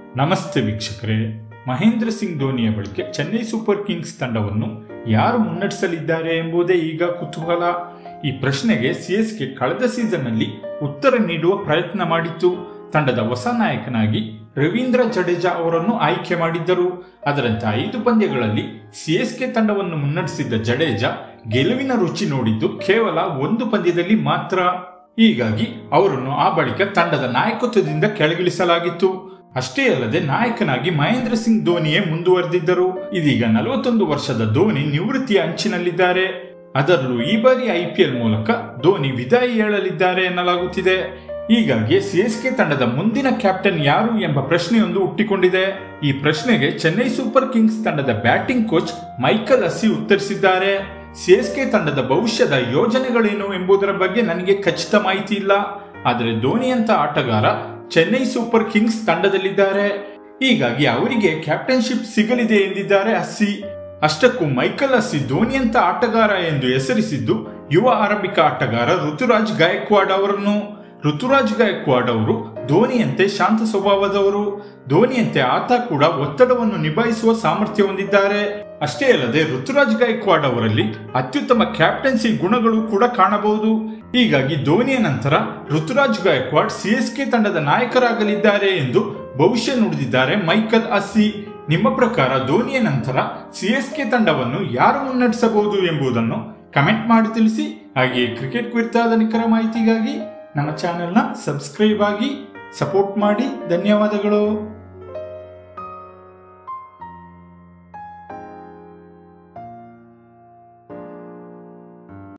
ನಮಸ್ತೆ ವೀಕ್ಷಕರೇ ಮಹೇಂದ್ರ ಸಿಂಗ್ ಧೋನಿಯ ಬಳಿಕೆ ಚೆನ್ನೈ ಸೂಪರ್ ಕಿಂಗ್ಸ್ ತಂಡವನ್ನು ಯಾರು ಮುನ್ನಡೆಸಲಿದ್ದಾರೆ ಎಂಬುದೇ ಈಗ ಕುತೂಹಲ ಈ ಪ್ರಶ್ನೆಗೆ ಸಿಎಸ್ಕೆ ಕಳೆದ ಸೀಸನ್ನಲ್ಲಿ ಉತ್ತರ ನೀಡುವ ಪ್ರಯತ್ನ ಮಾಡಿತ್ತು ತಂಡದ ಹೊಸ ನಾಯಕನಾಗಿ ರವೀಂದ್ರ ಜಡೇಜಾ ಅವರನ್ನು ಆಯ್ಕೆ ಮಾಡಿದ್ದರು ಅದರಂತೆ ಐದು ಪಂದ್ಯಗಳಲ್ಲಿ ಸಿಎಸ್ಕೆ ತಂಡವನ್ನು ಮುನ್ನಡೆಸಿದ್ದ ಜಡೇಜಾ ಗೆಲುವಿನ ರುಚಿ ನೋಡಿದ್ದು ಕೇವಲ ಒಂದು ಪಂದ್ಯದಲ್ಲಿ ಮಾತ್ರ ಹೀಗಾಗಿ ಅವರನ್ನು ಆ ಬಳಿಕ ತಂಡದ ನಾಯಕತ್ವದಿಂದ ಕೆಳಗಿಳಿಸಲಾಗಿತ್ತು ಅಷ್ಟೇ ಅಲ್ಲದೆ ನಾಯಕನಾಗಿ ಮಹೇಂದ್ರ ಸಿಂಗ್ ಧೋನಿಯೇ ಮುಂದುವರೆದಿದ್ದರು ಇದೀಗ ನಲವತ್ತೊಂದು ವರ್ಷದ ಧೋನಿ ನಿವೃತ್ತಿಯ ಅಂಚಿನಲ್ಲಿದ್ದಾರೆ ಅದರಲ್ಲೂ ಈ ಬಾರಿ ಐಪಿಎಲ್ ಮೂಲಕ ಧೋನಿ ವಿದಾಯ ಹೇಳಲಿದ್ದಾರೆ ಎನ್ನಲಾಗುತ್ತಿದೆ ಹೀಗಾಗಿ ಸಿಎಸ್ಕೆ ತಂಡದ ಮುಂದಿನ ಕ್ಯಾಪ್ಟನ್ ಯಾರು ಎಂಬ ಪ್ರಶ್ನೆಯೊಂದು ಹುಟ್ಟಿಕೊಂಡಿದೆ ಈ ಪ್ರಶ್ನೆಗೆ ಚೆನ್ನೈ ಸೂಪರ್ ಕಿಂಗ್ಸ್ ತಂಡದ ಬ್ಯಾಟಿಂಗ್ ಕೋಚ್ ಮೈಕಲ್ ಅಸ್ಸಿ ಉತ್ತರಿಸಿದ್ದಾರೆ ಸಿಎಸ್ಕೆ ತಂಡದ ಭವಿಷ್ಯದ ಯೋಜನೆಗಳೇನು ಎಂಬುದರ ಬಗ್ಗೆ ನನಗೆ ಖಚಿತ ಮಾಹಿತಿ ಇಲ್ಲ ಆದರೆ ಧೋನಿಯಂತ ಆಟಗಾರ ಚೆನ್ನೈ ಸೂಪರ್ ಕಿಂಗ್ಸ್ ತಂಡದಲ್ಲಿದ್ದಾರೆ ಹೀಗಾಗಿ ಅವರಿಗೆ ಕ್ಯಾಪ್ಟನ್ಶಿಪ್ ಸಿಗಲಿದೆ ಎಂದಿದ್ದಾರೆ ಅಸ್ಸಿ ಅಷ್ಟಕ್ಕೂ ಮೈಕಲ್ ಅಸ್ಸಿ ಧೋನಿಯಂತ ಆಟಗಾರ ಎಂದು ಹೆಸರಿಸಿದ್ದು ಯುವ ಆರಂಭಿಕ ಆಟಗಾರ ಋತುರಾಜ್ ಗಾಯಕ್ವಾಡ್ ಅವರನ್ನು ಋತುರಾಜ್ ಗಾಯಕ್ವಾಡ್ ಅವರು ಧೋನಿಯಂತೆ ಶಾಂತ ಸ್ವಭಾವದವರು ಧೋನಿಯಂತೆ ಆತ ಕೂಡ ಒತ್ತಡವನ್ನು ನಿಭಾಯಿಸುವ ಸಾಮರ್ಥ್ಯ ಹೊಂದಿದ್ದಾರೆ ಅಷ್ಟೇ ಅಲ್ಲದೆ ಋತುರಾಜ್ ಗಾಯಕ್ವಾಡ್ ಅವರಲ್ಲಿ ಅತ್ಯುತ್ತಮ ಕ್ಯಾಪ್ಟನ್ಸಿ ಗುಣಗಳು ಕೂಡ ಕಾಣಬಹುದು ಹೀಗಾಗಿ ಧೋನಿಯ ನಂತರ ಋತುರಾಜ್ ಗಾಯಕ್ವಾಡ್ ಸಿಎಸ್ಕೆ ತಂಡದ ನಾಯಕರಾಗಲಿದ್ದಾರೆ ಎಂದು ಭವಿಷ್ಯ ನುಡಿದಿದ್ದಾರೆ ಮೈಕಲ್ ಅಸ್ಸಿ ನಿಮ್ಮ ಪ್ರಕಾರ ಧೋನಿಯ ನಂತರ ಸಿಎಸ್ಕೆ ತಂಡವನ್ನು ಯಾರು ಮುನ್ನಡೆಸಬಹುದು ಎಂಬುದನ್ನು ಕಮೆಂಟ್ ಮಾಡಿ ತಿಳಿಸಿ ಹಾಗೆಯೇ ಕ್ರಿಕೆಟ್ ಕುರಿತಾದ ನಿಖರ ಮಾಹಿತಿಗಾಗಿ ನಮ್ಮ ಚಾನೆಲ್ನ ಸಬ್ಸ್ಕ್ರೈಬ್ ಆಗಿ ಸಪೋರ್ಟ್ ಮಾಡಿ ಧನ್ಯವಾದಗಳು